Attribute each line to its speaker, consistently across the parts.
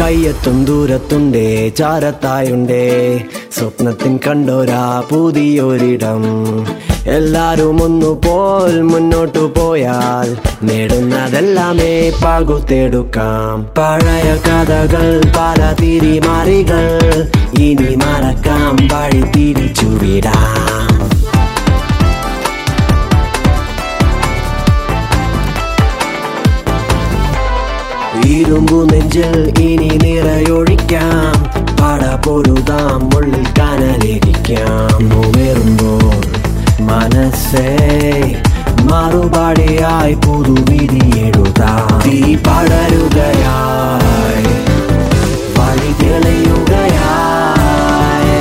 Speaker 1: കയ്യെത്തും ദൂരത്തുണ്ടേ ചാരത്തായുണ്ടേ സ്വപ്നത്തിൻ കണ്ടോരാ പുതിയൊരിടം എല്ലാരും ഒന്നുപോൽ മുന്നോട്ടു പോയാൽ നേടുന്നതെല്ലാമേ പകുത്തെടുക്കാം പഴയ കഥകൾ പല തിരിമാറികൾ ഇനി മറക്കാം വഴി തിരിച്ചു വിടാം ഇരുമ്പു നെഞ്ചിൽ ഇനി നിറയൊഴിക്കാം പട പൊരുതാം ഉള്ളിൽ കനലിരിക്കാം നോവേറുമ്പോൾ മനസ്സേ മറുപടിയായി പുതുവിധി എഴുതാം തീ പടരുകയായി വഴി തെളിയുകയായി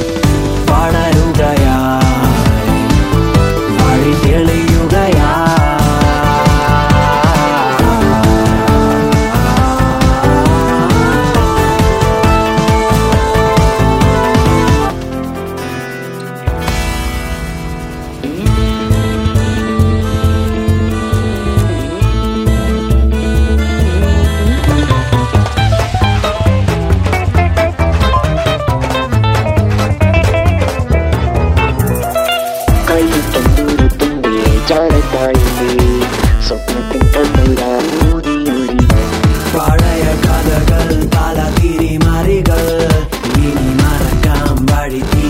Speaker 1: പടരുകയായി വഴി തെളിയുകയായി
Speaker 2: കയ്യിട്ടും ദൂരത്തുണ്ടേ ചാരത്തായുണ്ടേ സ്വപ്നത്തിൻ കണ്ണുരാ ഊതിയൊരി
Speaker 1: പഴയ കഥകൾ പല തിരിമറികൾ ഇനി മറക്കാം വഴി